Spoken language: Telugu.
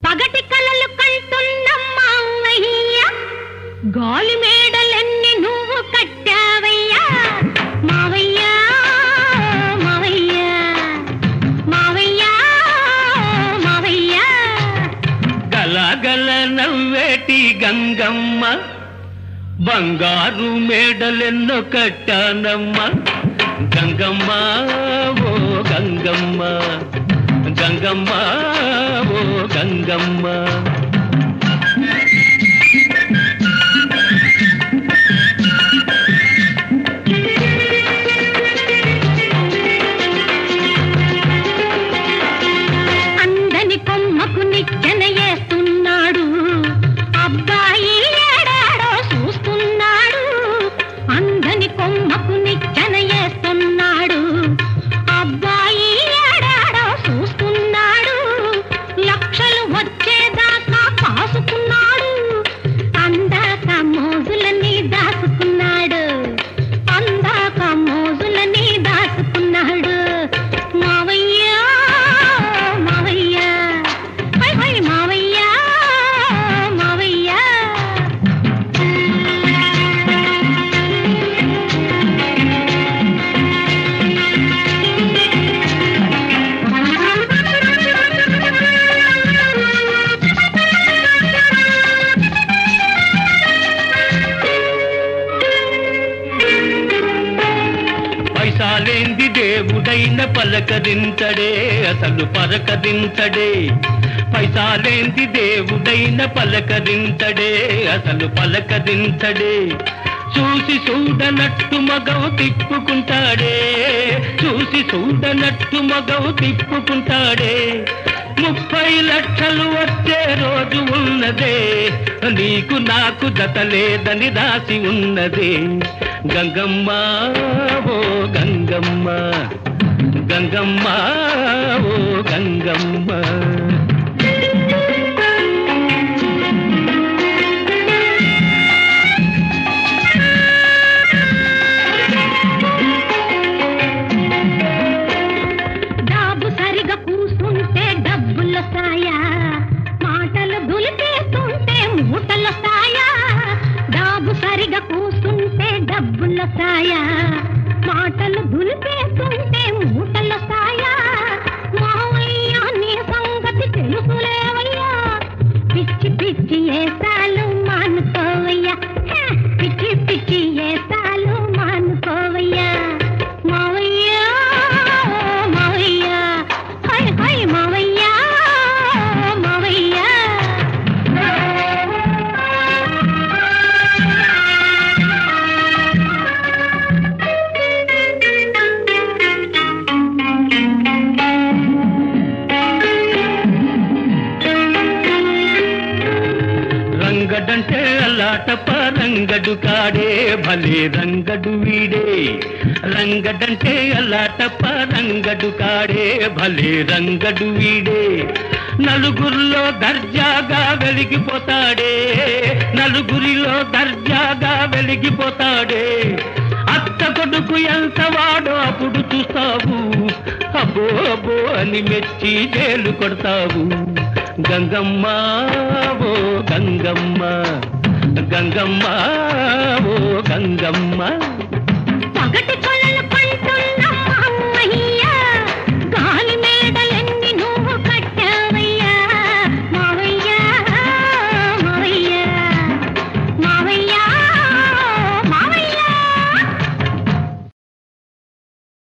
పగటి కలలు కంటున్న మావయ్య గాలి మేడలన్నీ నువ్వు కట్టావయ్యా మావయ్య మావయ్య మావయ్య మావయ్య గలగల నవ్వేటి గంగమ్మ బంగారు మేడలెన్నో కట్టానమ్మ గంగమ్మ ఓ గంగమ్మ గంగమ్మ ఓ గంగమ్మ అందని కొమ్మకు నిచ్చెన వేస్తున్నాడు అబ్బాయి ఏడాడో చూస్తున్నాడు అందని కొమ్మకు నిచ్చెన వేస్తున్నాడు అబ్బాయి ఏడాడో చూస్తున్నాడు లక్షలు వచ్చేదాకా కాసుకున్నాడు అందాక మోజులని దాచుకున్నాడు అందాక మోజులని దాచుకున్నాడు మావయ్య మావయ్య హై హై మావయ్య మావయ్య పైసాలేంది దేవుడైన పలకరించడే అసలు పలకరించడే పైసాలేంది దేవుడైన పలకరించడే అసలు పలకరించడే చూసి చూడనట్టు మగవు తిప్పుకుంటాడే చూసి చూడనట్టు మగవు తిప్పుకుంటాడే ముప్పై లక్షలు వచ్చే రోజు ఉన్నదే నీకు నాకు జత లేదని రాసి ఉన్నదే గంగమ్మ ఓ గంగమ్మ గంగమ్మ ఓ గంగమ్మ డాబు సరిగా కూస్తుంటే డబ్బుల సాయా మాటలు దులిపేస్తుంటే మూటల సాయా డాబు సరిగా కూస్తుంటే డబ్బుల సాయా మాటలు దులిపేస్తుంటే మూటల సాయా మావయ్య నీ సంగతి తెలుసులేవయ్యా పిచ్చి పిచ్చి ఏసాలు మానుకోవయ్యా హ, పిచ్చి పిచ్చి ఏసాలు మానుకోవయ్యా మావయ్య మావయ్య హై హై మావయ్య మావయ్య రంగడంటే అల్లాటప రంగడు కాడే భలే రంగడు వీడే రంగడంటే అల్లాటప రంగడు కాడే భలే రంగడు వీడే నలుగురిలో దర్జాగా వెలిగిపోతాడే నలుగురిలో దర్జాగా వెలిగిపోతాడే అత్త కొడుకు ఎంత వాడో అప్పుడు చూస్తావు అబ్బో అబ్బో అని మెచ్చి జైలు కొడతావు గంగమ్మ ఓ గంగమ్మ గంగమ్మ ఓ గంగమ్మ పగటి కళ